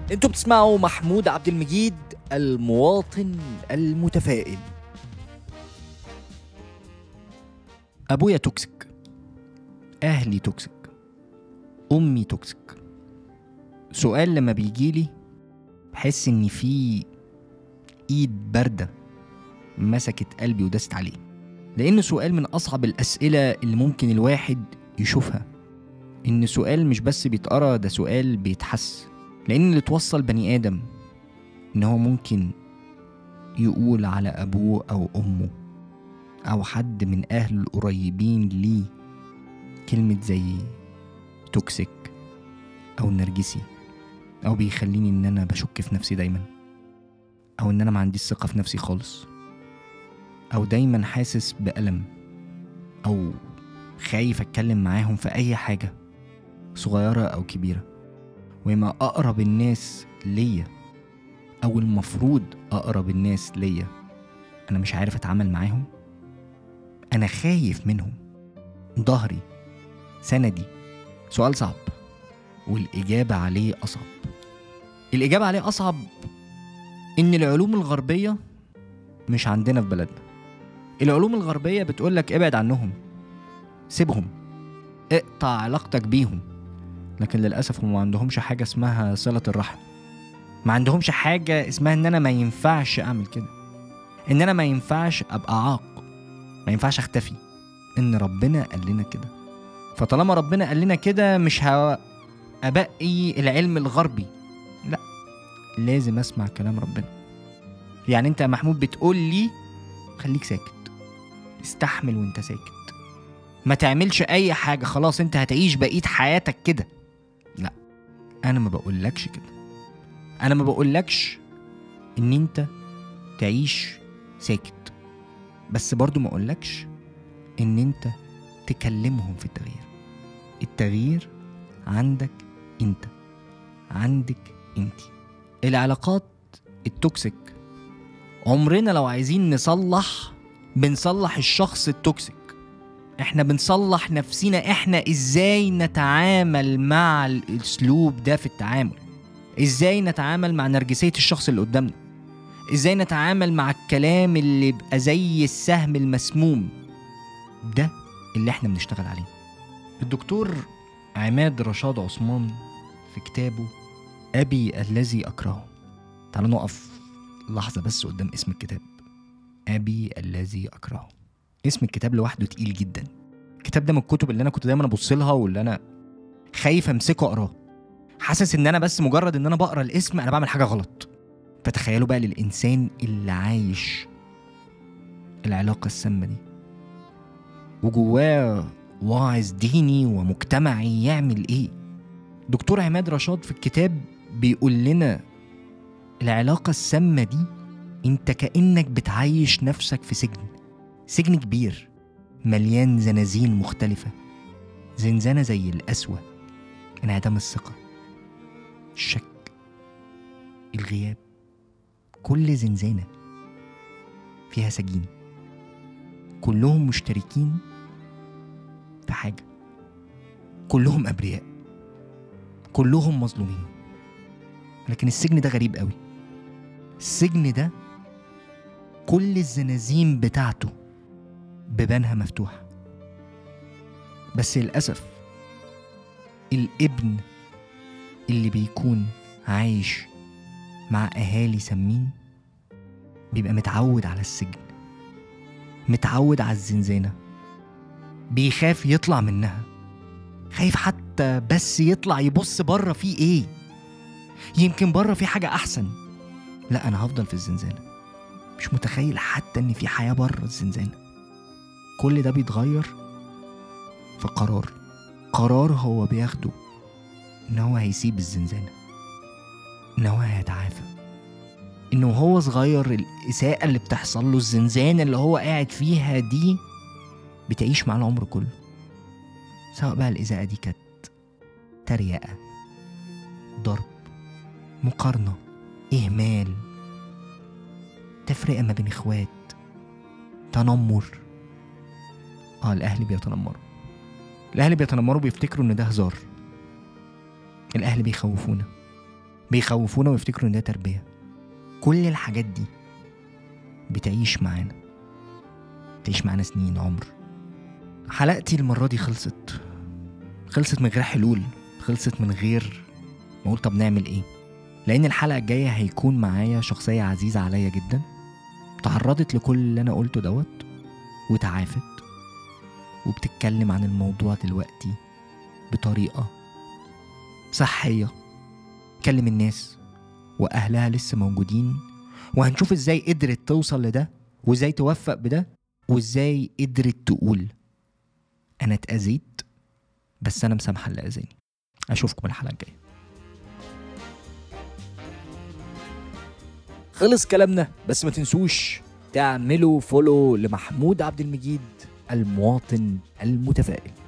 انتوا بتسمعوا محمود عبد المجيد المواطن المتفائل ابويا توكسيك اهلي توكسيك امي توكسيك سؤال لما بيجيلي بحس ان في ايد بارده مسكت قلبي ودست عليه لانه سؤال من اصعب الاسئله اللي ممكن الواحد يشوفها ان سؤال مش بس بيتقرا ده سؤال بيتحس لان اللي توصل بني ادم ان هو ممكن يقول على ابوه او امه او حد من اهله القريبين ليه كلمه زي توكسيك او نرجسي او بيخليني ان انا بشك في نفسي دايما او ان انا ما عنديش ثقه في نفسي خالص او دايما حاسس بالم او خايف اتكلم معاهم في اي حاجه صغيره او كبيره وما اقرب الناس ليا او المفروض اقرب الناس ليا انا مش عارف اتعامل معاهم انا خايف منهم ظهري سندي سؤال صعب والاجابه عليه اصعب الاجابه عليه اصعب ان العلوم الغربيه مش عندنا في بلدنا العلوم الغربيه بتقولك ابعد عنهم سيبهم اقطع علاقتك بيهم لكن للاسف هم ما عندهمش حاجه اسمها صله الرحم ما عندهمش حاجه اسمها ان انا ما ينفعش اعمل كده ان انا ما ينفعش ابقى عاق ما ينفعش اختفي ان ربنا قال لنا كده فطالما ربنا قال لنا كده مش ابقي العلم الغربي لا لازم اسمع كلام ربنا يعني انت يا محمود بتقول لي خليك ساكت استحمل وانت ساكت ما تعملش اي حاجه خلاص انت هتعيش بقيه حياتك كده لا انا ما بقولكش كده انا ما بقولكش ان انت تعيش ساكت بس برضو ما اقولكش ان انت تكلمهم في التغيير التغيير عندك انت عندك انت العلاقات التوكسيك عمرنا لو عايزين نصلح بنصلح الشخص التوكسيك احنا بنصلح نفسنا احنا ازاي نتعامل مع الاسلوب ده في التعامل ازاي نتعامل مع نرجسية الشخص اللي قدامنا ازاي نتعامل مع الكلام اللي يبقى زي السهم المسموم ده اللي احنا بنشتغل عليه الدكتور عماد رشاد عثمان في كتابه أبي الذي أكرهه تعالوا نقف لحظة بس قدام اسم الكتاب أبي الذي أكرهه اسم الكتاب لوحده تقيل جدا الكتاب ده من الكتب اللي أنا كنت دايما أبص لها واللي أنا خايف أمسكه أقراه حاسس إن أنا بس مجرد إن أنا بقرا الاسم أنا بعمل حاجة غلط فتخيلوا بقى للإنسان اللي عايش العلاقة السامة دي وجواه واعظ ديني ومجتمعي يعمل ايه دكتور عماد رشاد في الكتاب بيقول لنا العلاقة السامة دي انت كأنك بتعيش نفسك في سجن سجن كبير مليان زنازين مختلفة زنزانة زي القسوة انعدام الثقة الشك الغياب كل زنزانة فيها سجين كلهم مشتركين في حاجة كلهم أبرياء كلهم مظلومين لكن السجن ده غريب قوي السجن ده كل الزنازين بتاعته بيبانها مفتوحة بس للأسف الابن اللي بيكون عايش مع أهالي سمين بيبقى متعود على السجن متعود على الزنزانة بيخاف يطلع منها خايف حتى بس يطلع يبص بره في ايه يمكن بره في حاجة أحسن لا أنا هفضل في الزنزانة مش متخيل حتى إن في حياة بره الزنزانة كل ده بيتغير في قرار قرار هو بياخده إن هو هيسيب الزنزانة إن هو هيتعافى إنه هو صغير الإساءة اللي بتحصل له الزنزانة اللي هو قاعد فيها دي بتعيش مع العمر كله سواء بقى الإساءة دي كانت تريقة ضرب مقارنة إهمال تفرقة ما بين إخوات تنمر آه الأهل بيتنمروا الأهل بيتنمروا بيفتكروا إن ده هزار الأهل بيخوفونا بيخوفونا ويفتكروا ان ده تربيه كل الحاجات دي بتعيش معانا تعيش معانا سنين عمر حلقتي المرة دي خلصت خلصت من غير حلول خلصت من غير ما اقول طب نعمل ايه لان الحلقة الجاية هيكون معايا شخصية عزيزة عليا جدا تعرضت لكل اللي انا قلته دوت وتعافت وبتتكلم عن الموضوع دلوقتي بطريقة صحية تكلم الناس وأهلها لسه موجودين وهنشوف ازاي قدرت توصل لده وازاي توفق بده وازاي قدرت تقول انا اتأذيت بس انا مسامحة اللي اذاني اشوفكم الحلقة الجاية خلص كلامنا بس ما تنسوش تعملوا فولو لمحمود عبد المجيد المواطن المتفائل